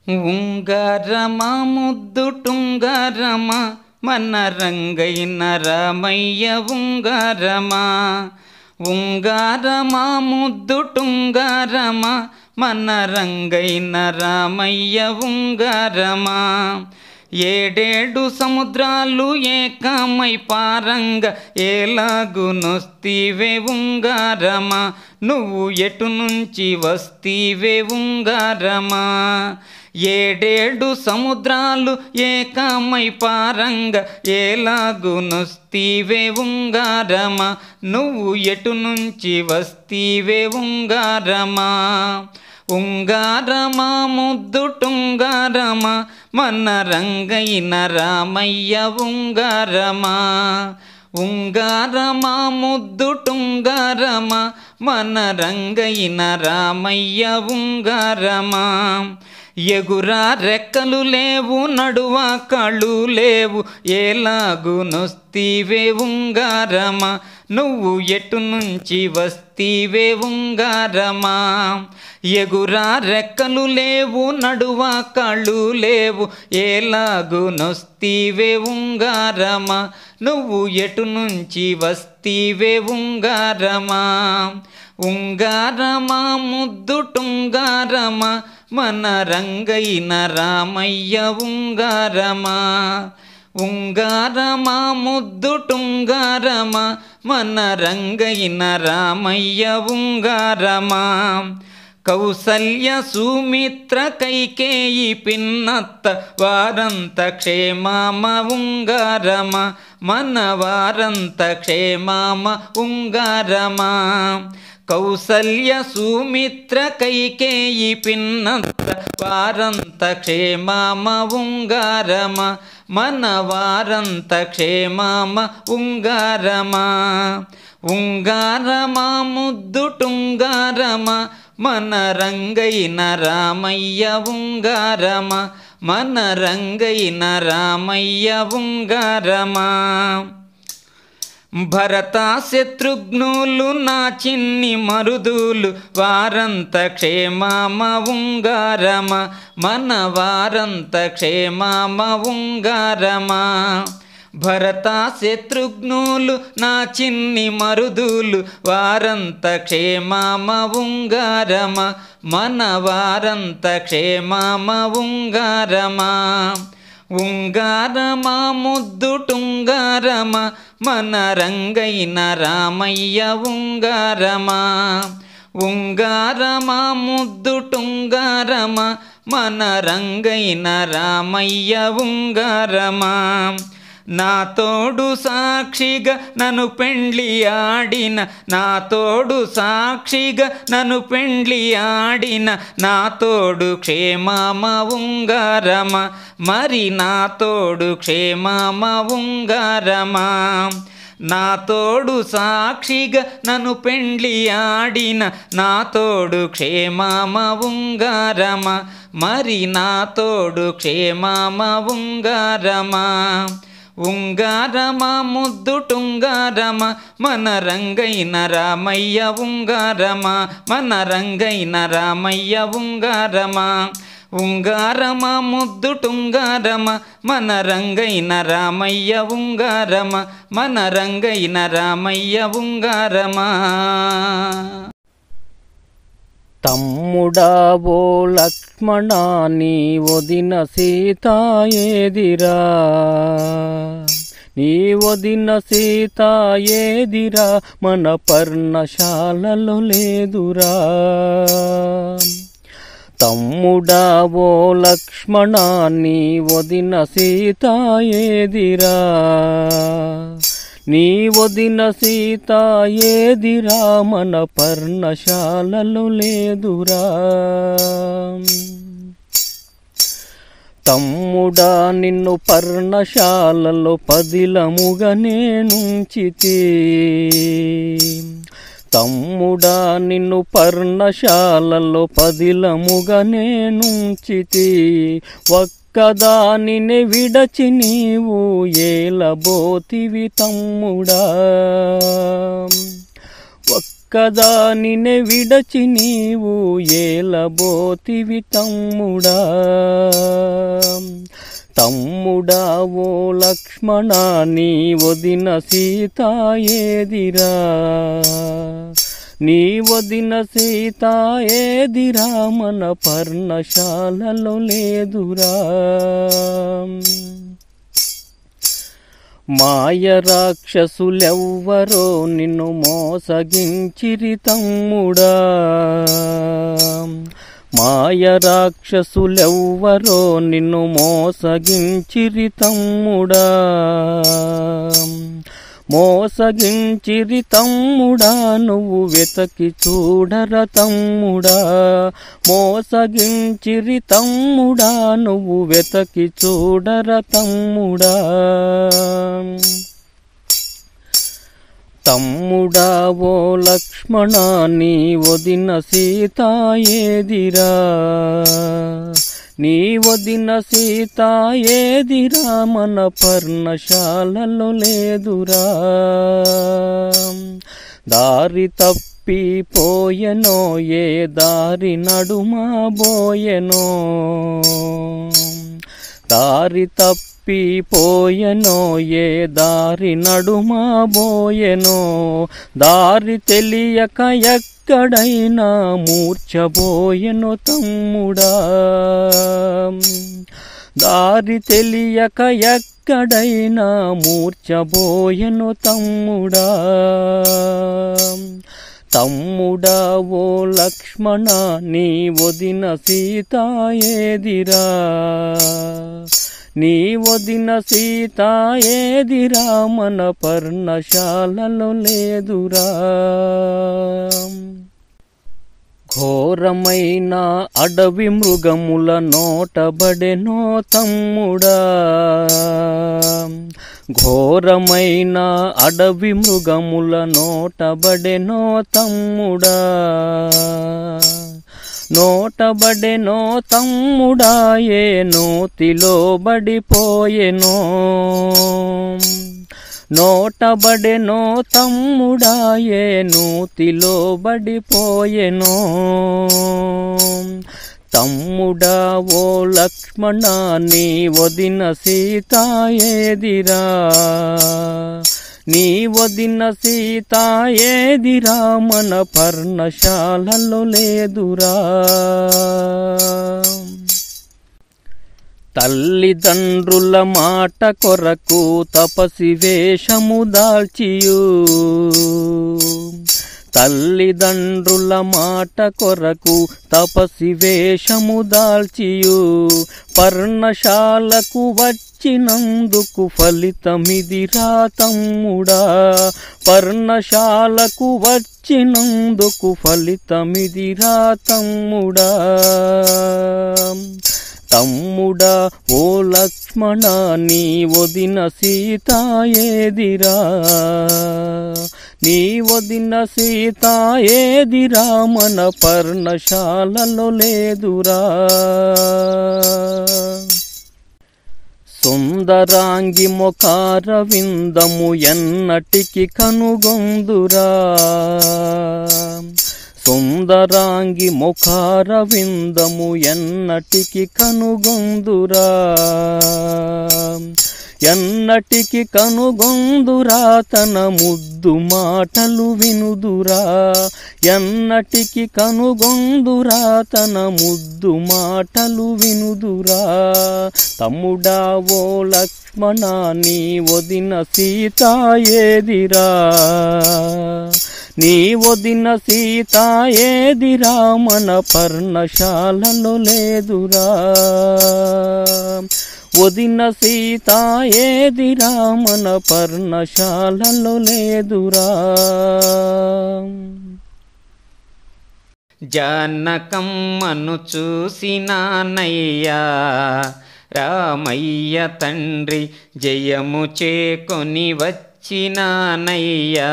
ఉంగారమా ముద్దు టుంగారమా మన రంగైన రామయ్య ఉంగారమా ఉంగారమా ముద్దు టుంగారమా మన రంగైన రామయ్య ఉంగారమా ఏడేడు సముద్రాలు ఏకమై పారంగ ఏలాగునొస్తీవే ఉంగారమా నువ్వు ఎటు నుంచి వస్తీవే ఉంగారమా ఏడేడు సముద్రాలు ఏకమై పారంగ ఏలాగునొస్తీవే ఉంగారమా నువ్వు ఎటు నుంచి వస్తీవే ఉంగారమా ఉంగారమా ముద్దు టుంగారమా మన రంగైన రామయ్య ఉంగారమా ఉంగారమా ముద్దు టుంగారమా మన రంగైన రామయ్య ఉంగారమా ఎగురా రెక్కలు లేవు నడువ కళ్ళు లేవు ఏలాగునొస్తీవే ఉంగారమా నువ్వు ఎటు నుంచి వస్తీవే ఉంగారమా ఎగురా రెక్కలు లేవు నడువ కళ్ళు లేవు ఏలాగునొస్తీవే ఉంగారమా నువ్వు ఎటు నుంచి వస్తీవే ఉంగారమా ఉంగారమా ముద్దు టుంగారమా మన రంగైన రామయ్య ఉంగారమా ఉంగారమా ముద్దు టుంగారమా మన రంగైన రామయ్య ఉంగారమా కౌసల్య సుమిత్ర కైకేయి పిన్నత్త వారంత క్షేమామ ఉంగారమ మన వారంత క్షేమామ ఉంగారమా కౌసల్య సుమిత్ర కైకేయి పిన్నత్త వారంత క్షేమామ ఉంగారమ మన వారంత క్షేమామ ఉంగారమా ఉంగారమా ముద్దు టుంగారమా మన రంగైన రామయ్య ఉంగారమ మన రంగైన రామయ్య ఉంగారమా భరత శత్రుఘ్నులు నా చిన్ని మరుదులు వారంత క్షేమామ ఉంగారమ మన వారంత క్షేమామ ఉంగారమా భరత శత్రుఘ్నులు నా చిన్ని మరుదులు వారంత క్షేమామ ఉంగారమ మన వారంత క్షేమామ ఉంగారమా ఉంగారమా ముద్దు టుంగారమా మన రంగైన రామయ్య ఉంగారమా ఉంగారమా ముద్దు టుంగారమా మన రంగైన రామయ్య ఉంగారమా నా తోడు సాక్షిగా నన్ను పెండ్లి ఆడిన నా తోడు సాక్షిగా నన్ను పెండ్లి ఆడిన నా తోడు క్షేమామ ఉంగారమ మరి నా తోడు క్షేమామ ఉంగారమా నా తోడు సాక్షిగా నన్ను పెండ్లి ఆడిన నా తోడు క్షేమామ ఉంగారమ మరి నా తోడు క్షేమామ ఉంగారమా ఉంగారమా ముద్దు టుంగారమ మన రంగైన రామయ్య ఉంగారమా మన రంగైన రామయ్య ఉంగారమా ఉంగారమా ముద్దు టుంగారమ మన రంగైన రామయ్య ఉంగారమ మన రంగైన రామయ్య ఉంగారమా తమ్ముడా ఓ లక్ష్మణ నీ వదిన సీత ఏదిరా నీ వదిన సీత ఏదిరా మన పర్ణశాలలో లేదురా తమ్ముడా ఓ లక్ష్మణ నీ వదిన సీత ఏదిరా నీ వదిన సీత ఏదిరా మన పర్ణశాలలో లేదురా తమ్ముడా నిన్ను పర్ణశాలలో పదిలముగా నేనుంచితే తమ్ముడా నిన్ను పర్ణశాలలో పదిలముగా నేనుంచితే ఒక్కదానిని విడచి నీవు ఏలబోతివి తమ్ముడా ఒక్కదానిని. ఒక్కదానినే విడచి నీవు ఏలబోతివి తమ్ముడా ఒక్కదానినే విడచి నీవు ఏలబోతివి తమ్ముడా తమ్ముడా ఓ లక్ష్మణ నీ వదిన సీత ఏదిరా నీ వదిన సీత ఏదిరా మన పర్ణశాలలో లేదురా మాయ రాక్షసులెవ్వరో నిన్ను మోసగించిరి తమ్ముడా మాయ రాక్షసులెవ్వరో నిన్ను మోసగించిరి తమ్ముడా మోసగించిరి తమ్ముడా నువ్వు వెతకి చూడర తమ్ముడా మోసగించిరి తమ్ముడా నువ్వు వెతకి చూడర తమ్ముడా తమ్ముడా ఓ లక్ష్మణ నీ వదిన సీత ఏదిరా నీ వదిన సీత ఏదిరా మన పర్ణశాలలో లేదురా దారి తప్పిపోయెనో ఏ దారి నడుమా బోయెనో దారి తప్పిపోయెనో ఏ దారి నడుమా బోయెనో దారి తెలియక ఎక్కడైనా మూర్చబోయెను తమ్ముడా దారి తెలియక ఎక్కడైనా మూర్చబోయెను తమ్ముడా తమ్ముడా ఓ లక్ష్మణ నీ వదిన సీత ఏదిరా నీ వదిన సీత ఏదిరా మన పర్ణశాలలో లేదురా ఘోరమైన అడవి మృగముల నోటబడెనో తమ్ముడా ఘోరమైన అడవి మృగముల నోటబడెనో తమ్ముడా నోటబడెనో తమ్ముడా ఏ నోతిలో బడిపోయెనో నోటబడెనో తమ్ముడా ఏ నూతిలో బడిపోయెనో తమ్ముడా ఓ లక్ష్మణ నీ వదిన సీత ఏదిరా నీ వదిన సీత ఏదిరా మన పర్ణశాలలో లేదురా తల్లిదండ్రుల మాట కొరకు తపసి వేషము దాల్చియు తల్లిదండ్రుల మాట కొరకు తపసి వేషము దాల్చియు పర్ణశాలకు వచ్చినందుకు ఫలితమిదిరా తమ్ముడా పర్ణశాలకు వచ్చినందుకు ఫలితమిదిరా తమ్ముడా తమ్ముడా ఓ లక్ష్మణ నీ వదిన సీత ఏదిరా నీ వదిన సీత ఏదిరా మన పర్ణశాలలో లేదురా సుందరాంగి మొకార విందము ఎన్నటికి కనుగొందురా సుందరాంగి ముఖార విందము ఎన్నటికి కనుగొందురా ఎన్నటికి కనుగొందురా తన ముద్దు మాటలు వినుదురా ఎన్నటికి కనుగొందురా తన ముద్దు మాటలు వినుదురా తమ్ముడా ఓ లక్ష్మణ నీ వదిన సీత ఏదిరా నీ వదిన సీత ఏదిరా మన పర్ణశాలలో లేదురా వదిన సీత ఏదిరా మన పర్ణశాలలో లేదురా జానకమ్మను చూసినానయ్యా రామయ్య తండ్రి జయము చేకొని వచ్చినానయ్యా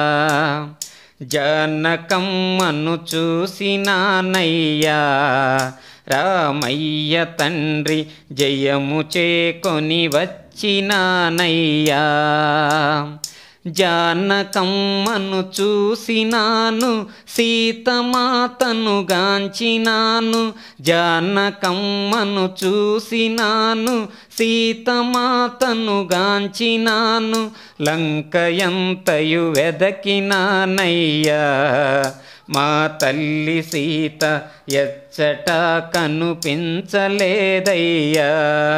జానకమ్మను చూసినానయ్యా రామయ్య తండ్రి జయము చేకొని వచ్చినానయ్యా జానకమ్మను చూసినాను సీతమాతను గాంచినాను జానకమ్మను చూసినాను సీతమాతను గాంచినాను లంకయంతయు వెదకినానయ్యా మా తల్లి సీత ఎచ్చట కనుపించలేదయ్యా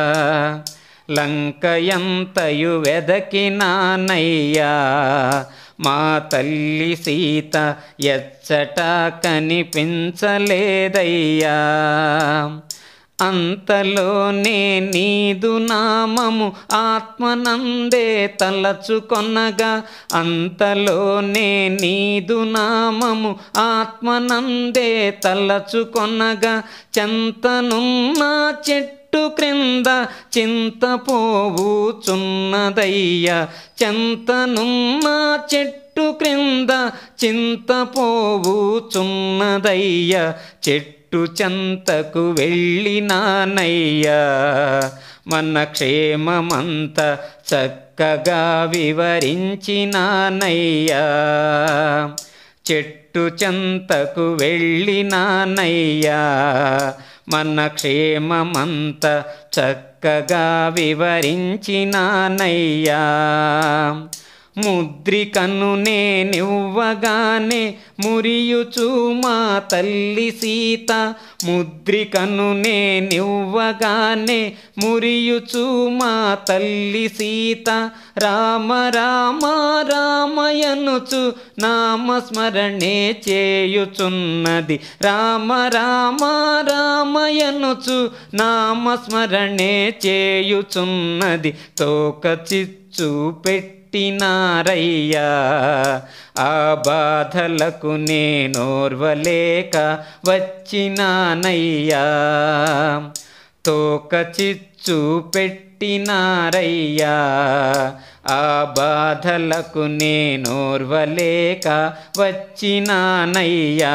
లంకయంతయు వెదకినానయ్యా మా తల్లి సీత ఎచ్చట కనిపించలేదయ్యా అంతలోనే నీదు నామము ఆత్మనందే తలచుకొనగా అంతలోనే నీదు నామము ఆత్మనందే తలచుకొనగా చెంతనున్న చెట్టు క్రింద చింతపోవుచున్నదయ్యా చెంతనున్న చెట్టు క్రింద చింతపోవుచున్నదయ్యా చెట్టు చెట్టు చెంతకు వెళ్ళినానయ్యా మన క్షేమమంత చక్కగా వివరించినానయ్యా చెట్టు చెంతకు వెళ్ళినానయ్యా మన క్షేమమంత చక్కగా వివరించినానయ్యా ముద్రికను నేనివ్వగానే మురియుచు మా తల్లి సీత ముద్రికను నేనివ్వగానే మురియుచు మా తల్లి సీత రామ రామ రామయనుచు నామస్మరణే చేయుచున్నది రామ రామ రామయనుచు నామస్మరణే చేయుచున్నది తోక చిచ్చు పెట్టి పెట్టినారయ్యా ఆ బాధలకు నేనోర్వలేక వచ్చినానయ్యా తోక చిచ్చు పెట్టినారయ్యా ఆ బాధలకు నేనోర్వలేక వచ్చినానయ్యా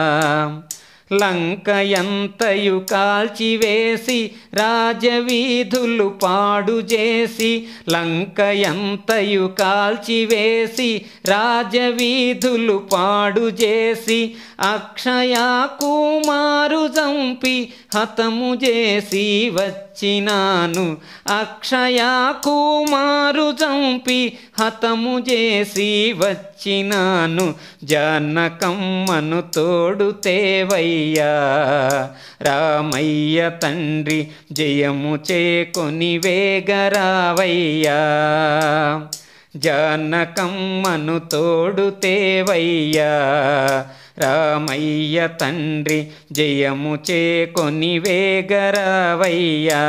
లంకయంతయు కాల్చివేసి రాజవీధులు పాడు చేసి లంకయంతయు కాల్చివేసి రాజవీధులు పాడు చేసి అక్షయా కుమారు చంపి హతము చేసి వచ్చినాను అక్షయా కుమారు చంపి హతము చేసి వచ్చినాను జానకమ్మను తోడు తేవయ్యా రామయ్య తండ్రి జయము చేకొని వేగరావయ్యా జానకమ్మను తోడు తేవయ్యా రామయ్య తండ్రి జయము చేకొని వేగరావయ్యా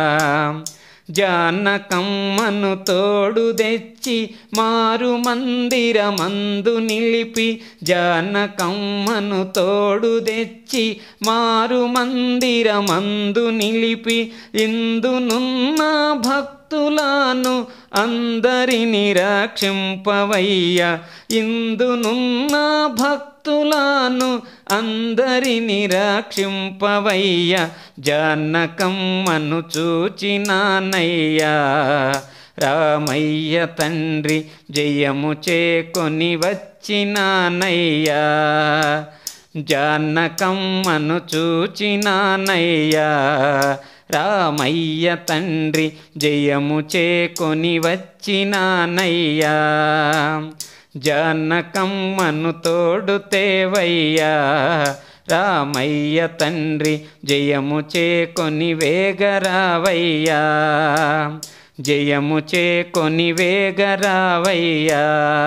జానకమ్మను తోడు తెచ్చి మారు మందిరమందు నిలిపి జానకమ్మను తోడు తెచ్చి మారు మందిరమందు నిలిపి ఇందునున్న భక్తులను అందరిని రక్షింపవయ్య ఇందునున్న భక్తులను అందరిని రక్షింపవయ్య జానకమ్మను చూచినానయ్యా రామయ్య తండ్రి జయము చేకొని వచ్చినానయ్యా జానకమ్మను చూచినానయ్యా రామయ్య తండ్రి జయము చేకొని వచ్చినానయ్యా జానకమ్మను తోడు తేవయ్యా రామయ్య తండ్రి జయము చేకొని వేగరావయ్యా జయము చేకొని వేగరావయ్యా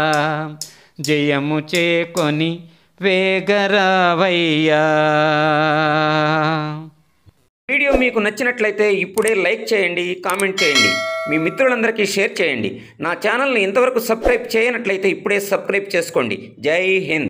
జయము చేకొని వేగరావయ్యా వీడియో మీకు నచ్చినట్లయితే ఇప్పుడే లైక్ చేయండి కామెంట్ చేయండి మీ మిత్రులందరికీ షేర్ చేయండి నా ఛానల్ని ఇంతవరకు సబ్స్క్రైబ్ చేయనట్లయితే ఇప్పుడే సబ్స్క్రైబ్ చేసుకోండి జై హింద్